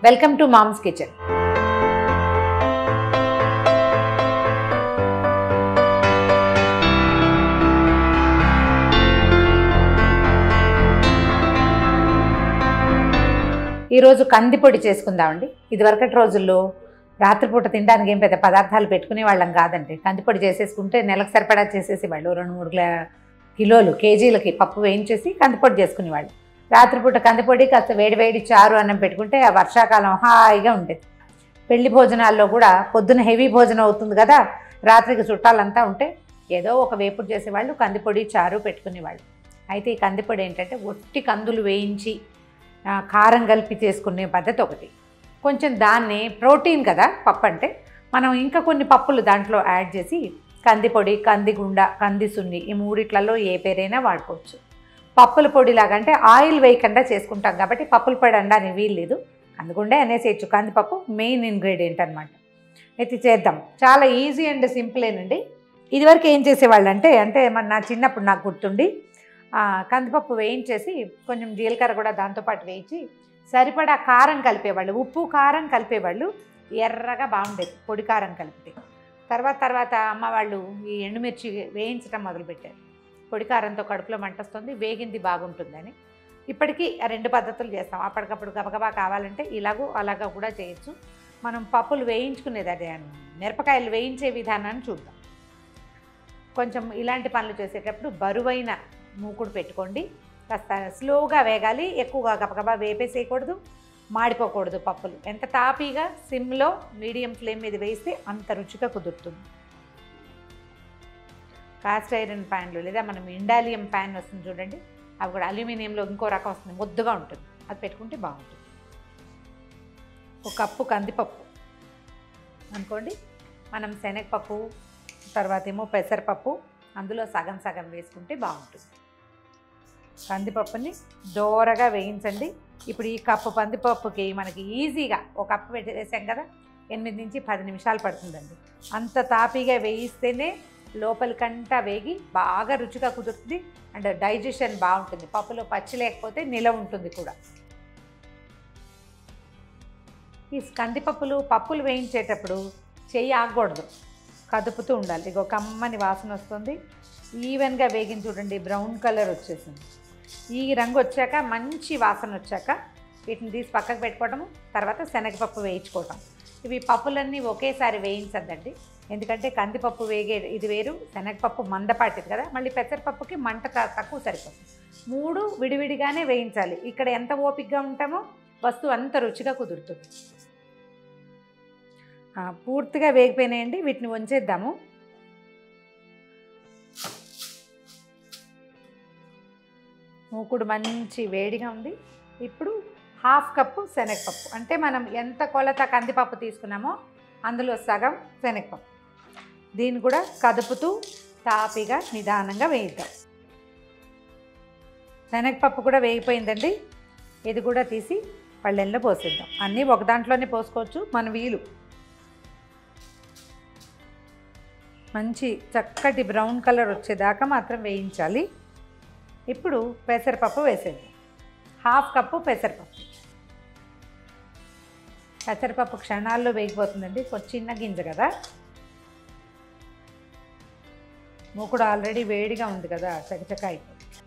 welcome to moms kitchen ఈరోజు కందిపొడి చేసుకుందామండి ఇదివరకటి రోజుల్లో రాత్రిపూట తినడానికి ఏం పెద్ద పదార్థాలు పెట్టుకునే వాళ్ళం కాదండి కందిపొడి చేసేసుకుంటే నెలకు సరిపడా చేసేసి వాళ్ళు రెండు మూడు గ్లా- కిలోలు కేజీలకి పప్పు వేయించేసి కందిపొడి చేసుకునేవాళ్ళు రాత్రిపూట కందిపొడి కాస్త వేడి వేడి చారు అన్నం పెట్టుకుంటే ఆ వర్షాకాలం హాయిగా ఉండేది పెళ్లి భోజనాల్లో కూడా పొద్దున హెవీ భోజనం అవుతుంది కదా రాత్రికి చుట్టాలంతా ఉంటే ఏదో ఒక వేపుడు చేసేవాళ్ళు కందిపొడి చారు పెట్టుకునేవాళ్ళు అయితే ఈ కందిపొడి ఏంటంటే ఒట్టి కందులు వేయించి ఆ, కారం కలిపి చేసుకునే పద్ధతి ఒకటి కొంచెం దాన్ని ప్రోటీన్ కదా పప్పు అంటే మనం ఇంకా కొన్ని పప్పులు దాంట్లో యాడ్ చేసి కందిపొడి కందిగుండ కంది సున్ని ఈ మూడిట్లలో ఏ పేరైనా వాడుకోవచ్చు పప్పుల పొడి లాగా అంటే ఆయిల్ వేయకుండా చేసుకుంటాం కాబట్టి పప్పుల పొడి అనడానికి వీల్లేదు కందిగుండే అనేసేయచ్చు కందిపప్పు మెయిన్ ఇంగ్రీడియంట్ అనమాట అయితే చేద్దాం చాలా ఈజీ అండ్ సింపులేనండి ఇదివరకు ఏం చేసేవాళ్ళు అంటే అంటే మన నా చిన్నప్పుడు నాకు గుర్తుండి ఆ, కందిపప్పు వేయించేసి కొంచెం జీలకర్ర కూడా దాంతోపాటు వేయించి సరిపడా కారం కలిపేవాళ్ళు ఉప్పు కారం కలిపేవాళ్ళు ఎర్రగా బాగుండేది పొడి కారం కలిపితే తర్వాత తర్వాత అమ్మ వాళ్ళు ఈ ఎండుమిర్చి వేయించడం మొదలుపెట్టారు పొడి కారంతో కడుపులో మంట వస్తుంది వేగింది బాగుంటుందని ఇప్పటికీ ఆ రెండు పద్ధతులు చేస్తాం అప్పటికప్పుడు గబగబా కావాలంటే ఇలాగూ అలాగా కూడా చేయొచ్చు మనం పప్పులు వేయించుకునేది అదే మిరపకాయలు వేయించే విధానాన్ని చూద్దాం కొంచెం ఇలాంటి పనులు చేసేటప్పుడు బరువైన మూకుడు పెట్టుకోండి కాస్త స్లోగా వేగాలి ఎక్కువగా గబగబా వేపేసేయకూడదు మాడిపోకూడదు పప్పులు ఎంత తాపీగా సిమ్లో మీడియం ఫ్లేమ్ మీద వేస్తే అంత రుచిగా కుదురుతుంది కాస్ట్ ఐరన్ ప్యాన్లు లేదా మనం ఇండాలియం ప్యాన్ వస్తుంది చూడండి అవి కూడా అల్యూమినియంలో ఇంకో రకం వస్తుంది ముద్దగా ఉంటుంది అది పెట్టుకుంటే బాగుంటుంది ఒక కప్పు కందిపప్పు అనుకోండి మనం శనగపప్పు తర్వాత ఏమో పెసరపప్పు అందులో సగం సగం వేసుకుంటే బాగుంటుంది కందిపప్పుని దోరగా వేయించండి ఇప్పుడు ఈ కప్పు కందిపప్పుకి మనకి ఈజీగా ఒక కప్పు పెట్టి వేసాం కదా ఎనిమిది నుంచి పది నిమిషాలు పడుతుందండి అంత తాపీగా వేయిస్తేనే లోపలికంటా వేగి బాగా రుచిగా కుదురుతుంది అండ్ డైజెషన్ బాగుంటుంది పప్పులో పచ్చి లేకపోతే నిలవ ఉంటుంది కూడా ఈ కందిపప్పులు పప్పులు వేయించేటప్పుడు చెయ్యి ఆగకూడదు కదుపుతూ ఉండాలి ఇగో కమ్మని వాసన వస్తుంది ఈవెన్గా వేగిన చూడండి బ్రౌన్ కలర్ వచ్చేసింది ఈ రంగు వచ్చాక మంచి వాసన వచ్చాక వీటిని తీసి పక్కకు పెట్టుకోవడము తర్వాత శనగపప్పు వేయించుకోవటం ఇవి పప్పులన్నీ ఒకేసారి వేయించద్దండి ఎందుకంటే కందిపప్పు వేగే ఇది వేరు శనగపప్పు మందపాటిది కదా మళ్ళీ పెసరపప్పుకి మంట త- తక్కువ సరిపోతుంది మూడు విడివిడిగానే వేయించాలి ఇక్కడ ఎంత ఓపికగా ఉంటామో వస్తువు అంత రుచిగా కుదురుతుంది ఆ, పూర్తిగా వేగిపోయినాయండి వీటిని వంచేద్దాము మూకుడు మంచి వేడిగా ఉంది ఇప్పుడు హాఫ్ కప్పు శనగపప్పు అంటే మనం ఎంత కొలత కందిపప్పు తీసుకున్నామో అందులో సగం శనగపప్పు దీన్ని కూడా కదుపుతూ తాపిగా నిదానంగా వేయిద్దాం శనగపప్పు కూడా వేగిపోయిందండి ఇది కూడా తీసి పళ్ళెంలో పోసేద్దాం అన్నీ ఒక దాంట్లోనే పోసుకోవచ్చు మన వీలు మంచి చక్కటి బ్రౌన్ కలర్ వచ్చేదాకా మాత్రం వేయించాలి ఇప్పుడు పెసరపప్పు వేసేద్దాం హాఫ్ కప్పు పెసరపప్పు పెసరపప్పు క్షణాల్లో వేగిపోతుందండి కొంచెం చిన్న గింజ కదా మూకుడు ఆల్రెడీ వేడిగా ఉంది కదా చకచక అయిపోతుంది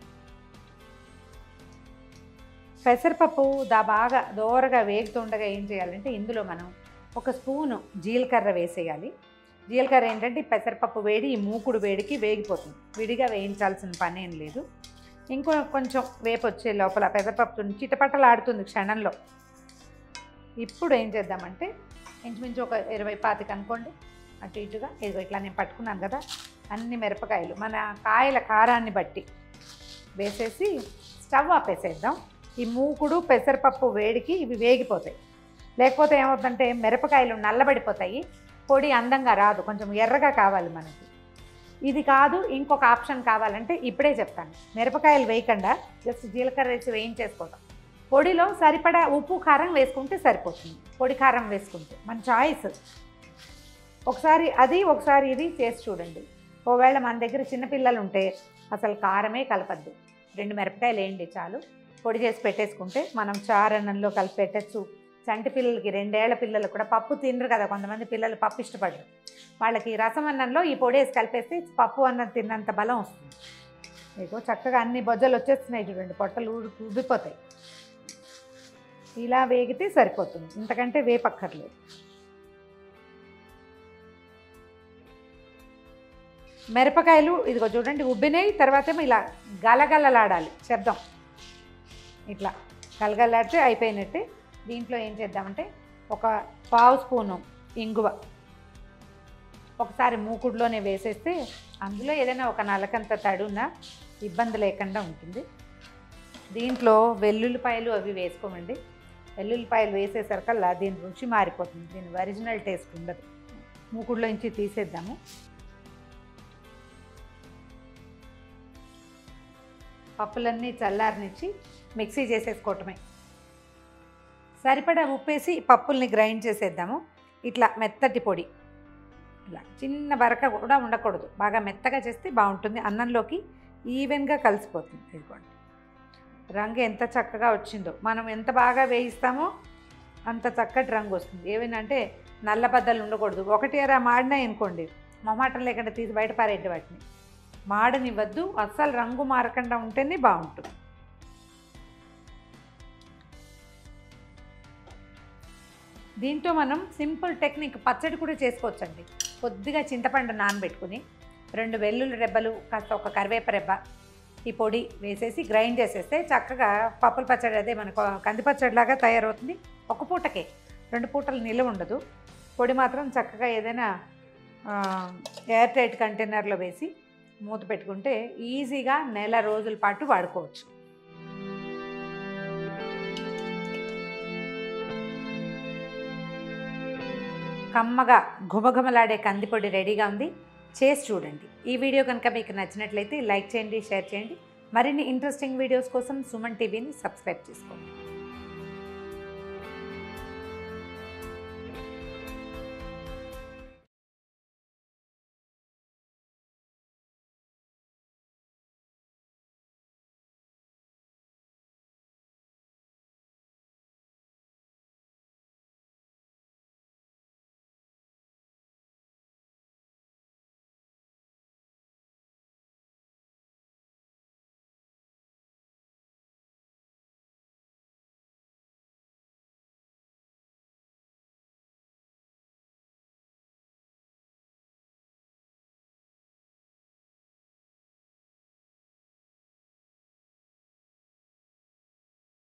పెసరపప్పు దా బాగా దోరగా వేగుతుండగా ఏం చేయాలంటే ఇందులో మనం ఒక స్పూను జీలకర్ర వేసేయాలి జీలకర్ర ఏంటంటే ఈ పెసరపప్పు వేడి ఈ మూకుడు వేడికి వేగిపోతుంది విడిగా వేయించాల్సిన పని ఏం లేదు ఇంకో కొంచెం వేపు వచ్చే లోపల పెసరపప్పు చిటపటలు ఆడుతుంది క్షణంలో ఇప్పుడు ఏం చేద్దామంటే ఇంచుమించు ఒక ఇరవై పాతికి అనుకోండి అటు ఇటుగా ఇదిగో ఇట్లా నేను పట్టుకున్నాను కదా అన్ని మిరపకాయలు మన కాయల కారాన్ని బట్టి వేసేసి స్టవ్ ఆపేసేద్దాం ఈ మూకుడు పెసరపప్పు వేడికి ఇవి వేగిపోతాయి లేకపోతే ఏమవుతుందంటే మిరపకాయలు నల్లబడిపోతాయి పొడి అందంగా రాదు కొంచెం ఎర్రగా కావాలి మనకి ఇది కాదు ఇంకొక ఆప్షన్ కావాలంటే ఇప్పుడే చెప్తాను మిరపకాయలు వేయకుండా జస్ట్ జీలకర్ర వేసి వేయించేసుకోవడం పొడిలో సరిపడా ఉప్పు కారం వేసుకుంటే సరిపోతుంది పొడి కారం వేసుకుంటే మన చాయిస్ ఒకసారి అది ఒకసారి ఇది చేసి చూడండి ఒకవేళ మన దగ్గర చిన్నపిల్లలు ఉంటే అసలు కారమే కలపద్దు రెండు మిరపకాయలు వేయండి చాలు పొడి చేసి పెట్టేసుకుంటే మనం చారన్నంలో కలిపి పెట్టచ్చు చంటి పిల్లలకి రెండేళ్ల పిల్లలు కూడా పప్పు తినరు కదా కొంతమంది పిల్లలు పప్పు ఇష్టపడరు వాళ్ళకి రసం అన్నంలో ఈ పొడి వేసి కలిపేస్తే పప్పు అన్నం తిన్నంత బలం వస్తుంది మీకు చక్కగా అన్ని బొజ్జలు వచ్చేస్తున్నాయి చూడండి పొట్టలు ఊడి ఉబ్బిపోతాయి ఇలా వేగితే సరిపోతుంది ఇంతకంటే వేపక్కర్లేదు మిరపకాయలు ఇదిగో చూడండి ఉబ్బినాయి తర్వాత ఏమో ఇలా గలగలలాడాలి శబ్దం ఇట్లా గలగలాడితే అయిపోయినట్టే దీంట్లో ఏం చేద్దామంటే ఒక పావు స్పూను ఇంగువ ఒకసారి మూకుడులోనే వేసేస్తే అందులో ఏదైనా ఒక నలకంత తడున్న ఇబ్బంది లేకుండా ఉంటుంది దీంట్లో వెల్లుల్లిపాయలు అవి వేసుకోమండి వెల్లుల్లిపాయలు వేసేసరికల్లా దీని రుచి మారిపోతుంది దీని ఒరిజినల్ టేస్ట్ ఉండదు మూకుడులో నుంచి తీసేద్దాము పప్పులన్నీ చల్లారనిచ్చి మిక్సీ చేసేసుకోవటమే సరిపడా ఉప్పేసి పప్పుల్ని గ్రైండ్ చేసేద్దాము ఇట్లా మెత్తటి పొడి ఇలా చిన్న బరక కూడా ఉండకూడదు బాగా మెత్తగా చేస్తే బాగుంటుంది అన్నంలోకి ఈవెన్గా కలిసిపోతుంది ఇదిగోండి రంగు ఎంత చక్కగా వచ్చిందో మనం ఎంత బాగా వేయిస్తామో అంత చక్కటి రంగు వస్తుంది ఏమేనంటే నల్ల బద్దలు ఉండకూడదు ఒకటి అరా మాడినాయి అనుకోండి మొమాటం లేకుండా తీసి బయట పారేటి వాటిని మాడనివ్వద్దు అస్సలు రంగు మారకుండా ఉంటేనే బాగుంటుంది దీంతో మనం సింపుల్ టెక్నిక్ పచ్చడి కూడా చేసుకోవచ్చండి కొద్దిగా చింతపండు నానబెట్టుకుని రెండు వెల్లుల్లి రెబ్బలు కాస్త ఒక కరివేప రెబ్బ ఈ పొడి వేసేసి గ్రైండ్ చేసేస్తే చక్కగా పప్పుల పచ్చడి అదే మనకు కంది పచ్చడిలాగా తయారవుతుంది ఒక పూటకే రెండు పూటలు నిల్వ ఉండదు పొడి మాత్రం చక్కగా ఏదైనా ఎయిర్ టైట్ కంటైనర్లో వేసి మూత పెట్టుకుంటే ఈజీగా నెల రోజుల పాటు వాడుకోవచ్చు కమ్మగా ఘుమఘుమలాడే కందిపొడి రెడీగా ఉంది చేసి చూడండి ఈ వీడియో కనుక మీకు నచ్చినట్లయితే లైక్ చేయండి షేర్ చేయండి మరిన్ని ఇంట్రెస్టింగ్ వీడియోస్ కోసం సుమన్ టీవీని సబ్స్క్రైబ్ చేసుకోండి